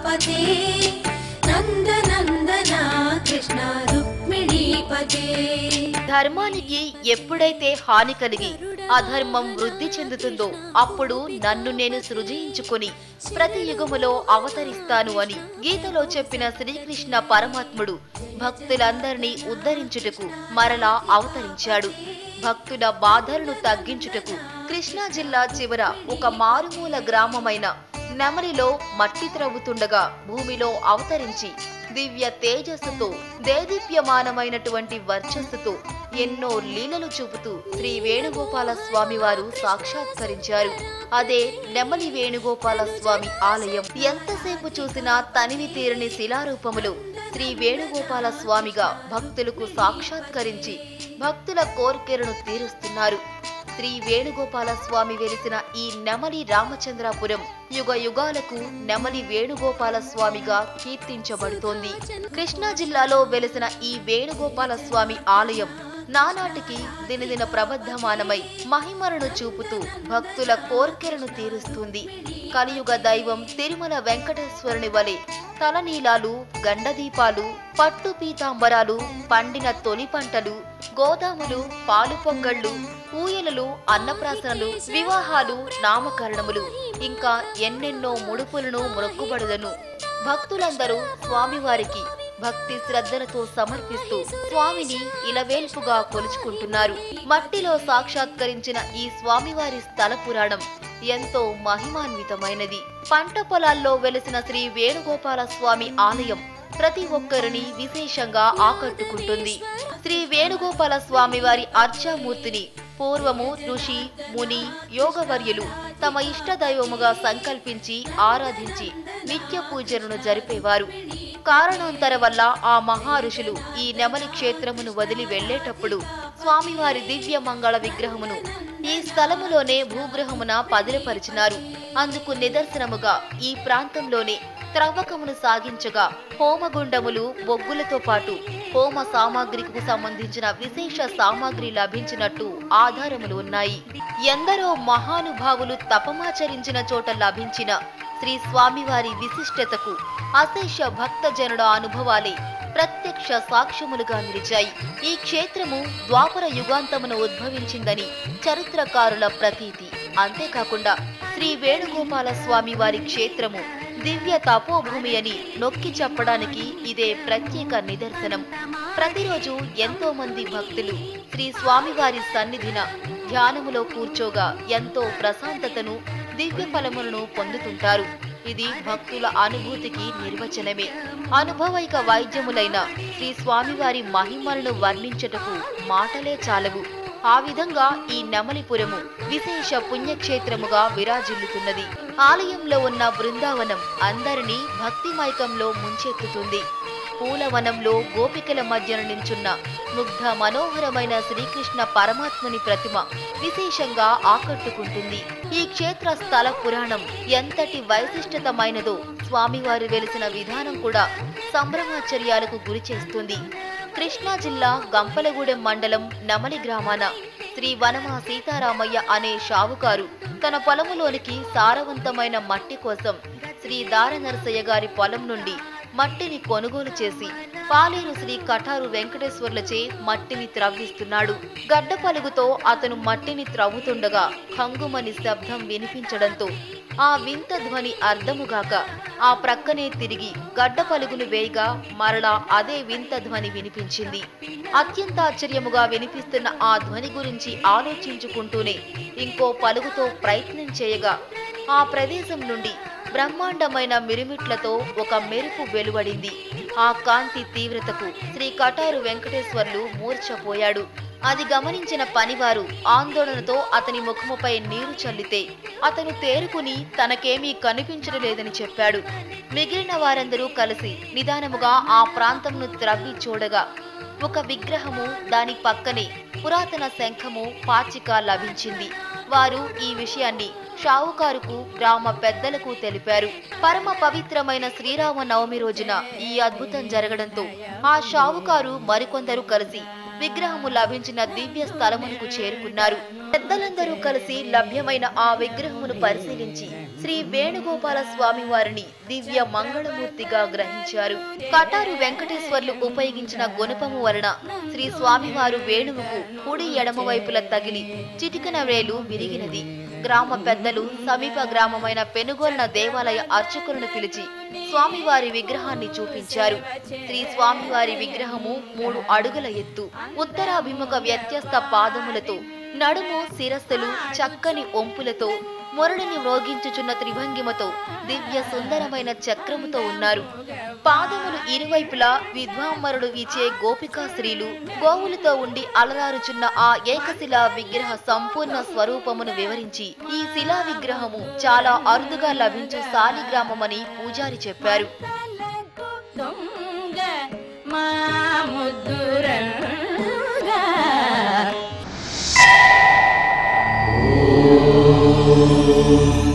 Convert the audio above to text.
రమాపతే నందనందన కృష్ణ రుక్మిణీపతే ధర్మానికి ఎప్పుడైతే హాని కలిగి అధర్మం వృద్ధి చెందుతుందో అప్పుడు నన్ను నేను సృజించుకొని ప్రతి యుగములో అవతరిస్తాను అని గీతలో చెప్పిన శ్రీకృష్ణ పరమాత్ముడు భక్తులందరినీ ఉద్ధరించుటకు మరలా అవతరించాడు భక్తుల బాధలను తగ్గించుటకు కృష్ణా జిల్లా చివర ఒక మారుమూల గ్రామమైన నెమలిలో మట్టి త్రవ్వుతుండగా భూమిలో అవతరించి దివ్య తేజస్సుతో దేదీప్యమానమైనటువంటి వర్చస్సుతో ఎన్నో లీలలు చూపుతూ శ్రీ వేణుగోపాల స్వామి వారు సాక్షాత్కరించారు అదే నెమలి వేణుగోపాల స్వామి ఆలయం ఎంతసేపు చూసినా తనివి తీరని శిలారూపములు శ్రీ వేణుగోపాల స్వామిగా భక్తులకు సాక్షాత్కరించి భక్తుల కోర్కెలను తీరుస్తున్నారు శ్రీ వేణుగోపాల స్వామి వెలిసిన ఈ నెమలి రామచంద్రాపురం యుగ యుగాలకు నెమలి వేణుగోపాల స్వామిగా కీర్తించబడుతోంది కృష్ణా జిల్లాలో వెలిసిన ఈ వేణుగోపాల స్వామి ఆలయం నానాటికి దినదిన ప్రబద్ధమానమై మహిమలను చూపుతూ భక్తుల కోర్కెలను తీరుస్తుంది కలియుగ దైవం తిరుమల వెంకటేశ్వరుని వలె తలనీలాలు గండదీపాలు పట్టు పీతాంబరాలు పండిన తొలి పంటలు గోదాములు పాలు పొంగళ్ళు ఊయలలు అన్నప్రాసనలు వివాహాలు నామకరణములు ఇంకా ఎన్నెన్నో ముడుపులను మొక్కుబడులను భక్తులందరూ స్వామివారికి భక్తి శ్రద్ధలతో సమర్పిస్తూ స్వామిని ఇలవేల్పుగా కొలుచుకుంటున్నారు మట్టిలో సాక్షాత్కరించిన ఈ స్వామివారి స్థల పురాణం ఎంతో మహిమాన్వితమైనది పంట పొలాల్లో వెలిసిన శ్రీ వేణుగోపాల స్వామి ఆలయం ప్రతి ఒక్కరిని విశేషంగా ఆకట్టుకుంటుంది శ్రీ వేణుగోపాల స్వామి వారి అర్చామూర్తిని పూర్వము ఋషి ముని యోగవర్యులు తమ ఇష్ట దైవముగా సంకల్పించి ఆరాధించి నిత్య పూజలను జరిపేవారు కారణాంతర వల్ల ఆ మహా ఋషులు ఈ నెమలి క్షేత్రమును వదిలి వెళ్ళేటప్పుడు స్వామివారి దివ్య మంగళ విగ్రహమును ఈ స్థలములోనే భూగ్రహమున పదిలపరిచినారు అందుకు నిదర్శనముగా ఈ ప్రాంతంలోనే త్రవ్వకమును సాగించగా హోమగుండములు బొగ్గులతో పాటు హోమ సామాగ్రికి సంబంధించిన విశేష సామాగ్రి లభించినట్టు ఆధారములు ఉన్నాయి ఎందరో మహానుభావులు తపమాచరించిన చోట లభించిన శ్రీ స్వామివారి విశిష్టతకు అశేష భక్తజనుల అనుభవాలే ప్రత్యక్ష సాక్ష్యములుగా నిలిచాయి ఈ క్షేత్రము ద్వాపర యుగాంతమును ఉద్భవించిందని చరిత్రకారుల ప్రతీతి అంతేకాకుండా శ్రీ వేణుగోపాల స్వామి వారి క్షేత్రము దివ్య తపోభూమి అని నొక్కి చెప్పడానికి ఇదే ప్రత్యేక నిదర్శనం ప్రతిరోజు ఎంతో మంది భక్తులు శ్రీ స్వామివారి సన్నిధిన ధ్యానములో కూర్చోగా ఎంతో ప్రశాంతతను దివ్య ఫలములను పొందుతుంటారు ఇది భక్తుల అనుభూతికి నిర్వచనమే అనుభవైక వైద్యములైన శ్రీ స్వామివారి మహిమలను వర్ణించటకు మాటలే చాలవు ఆ విధంగా ఈ నెమలిపురము విశేష పుణ్యక్షేత్రముగా విరాజిల్లుతున్నది ఆలయంలో ఉన్న బృందావనం అందరినీ భక్తిమైకంలో ముంచెత్తుతుంది పూలవనంలో గోపికల మధ్యన నించున్న ముగ్ధ మనోహరమైన శ్రీకృష్ణ పరమాత్ముని ప్రతిమ విశేషంగా ఆకట్టుకుంటుంది ఈ క్షేత్ర స్థల పురాణం ఎంతటి వైశిష్టతమైనదో స్వామివారు వెలిసిన విధానం కూడా సంభ్రమాచర్యాలకు గురి చేస్తుంది కృష్ణా జిల్లా గంపలగూడెం మండలం నమలి గ్రామాన శ్రీ వనమా సీతారామయ్య అనే షావుకారు తన పొలములోనికి సారవంతమైన మట్టి కోసం శ్రీ దార నరసయ్య గారి పొలం నుండి మట్టిని కొనుగోలు చేసి పాలేరు శ్రీ కఠారు వెంకటేశ్వర్లచే మట్టిని త్రవ్విస్తున్నాడు గడ్డ పలుగుతో అతను మట్టిని త్రవ్వుతుండగా కంగుమని శబ్దం వినిపించడంతో ఆ వింత ధ్వని అర్థముగాక ఆ ప్రక్కనే తిరిగి గడ్డ పలుగును వేయగా మరలా అదే వింత ధ్వని వినిపించింది అత్యంత ఆశ్చర్యముగా వినిపిస్తున్న ఆ ధ్వని గురించి ఆలోచించుకుంటూనే ఇంకో పలుగుతో ప్రయత్నం చేయగా ఆ ప్రదేశం నుండి బ్రహ్మాండమైన మిరుమిట్లతో ఒక మెరుపు వెలువడింది ఆ కాంతి తీవ్రతకు శ్రీ కటారు వెంకటేశ్వర్లు మూర్ఛపోయాడు అది గమనించిన పనివారు ఆందోళనతో అతని ముఖముపై నీరు చల్లితే అతను తేరుకుని తనకేమీ కనిపించడం లేదని చెప్పాడు మిగిలిన వారందరూ కలిసి నిదానముగా ఆ ప్రాంతంను త్రవ్వి చూడగా ఒక విగ్రహము దాని పక్కనే పురాతన శంఖము పాచిక లభించింది వారు ఈ విషయాన్ని షావుకారుకు గ్రామ పెద్దలకు తెలిపారు పరమ పవిత్రమైన శ్రీరామ నవమి రోజున ఈ అద్భుతం జరగడంతో ఆ షావుకారు మరికొందరు కలిసి విగ్రహము లభించిన దివ్య స్థలమునకు చేరుకున్నారు పెద్దలందరూ కలిసి లభ్యమైన ఆ విగ్రహమును పరిశీలించి శ్రీ వేణుగోపాల స్వామి వారిని దివ్య మంగళమూర్తిగా గ్రహించారు కటారు వెంకటేశ్వర్లు ఉపయోగించిన గుణపము వలన శ్రీ స్వామివారు వేణువుకు కుడి ఎడమ వైపుల తగిలి చిటికన వేలు విరిగినది గ్రామ పెద్దలు సమీప గ్రామమైన పెనుగొలన దేవాలయ అర్చకులను పిలిచి స్వామివారి విగ్రహాన్ని చూపించారు శ్రీ స్వామివారి విగ్రహము మూడు అడుగుల ఎత్తు ఉత్తరాభిముఖ వ్యత్యస్త పాదములతో నడుము శిరస్సులు చక్కని ఒంపులతో మురళిని మ్రోగించుచున్న త్రిభంగిమతో దివ్య సుందరమైన చక్రముతో ఉన్నారు పాదములు ఇరువైపులా విద్వాంబరుడు వీచే గోపికా స్త్రీలు గోవులతో ఉండి అలరారుచున్న ఆ ఏకశిలా విగ్రహ సంపూర్ణ స్వరూపమును వివరించి ఈ శిలా విగ్రహము చాలా అరుదుగా లభించు సాలిగ్రామమని పూజారి చెప్పారు దొంగ మా ముద్దురంగా ఓం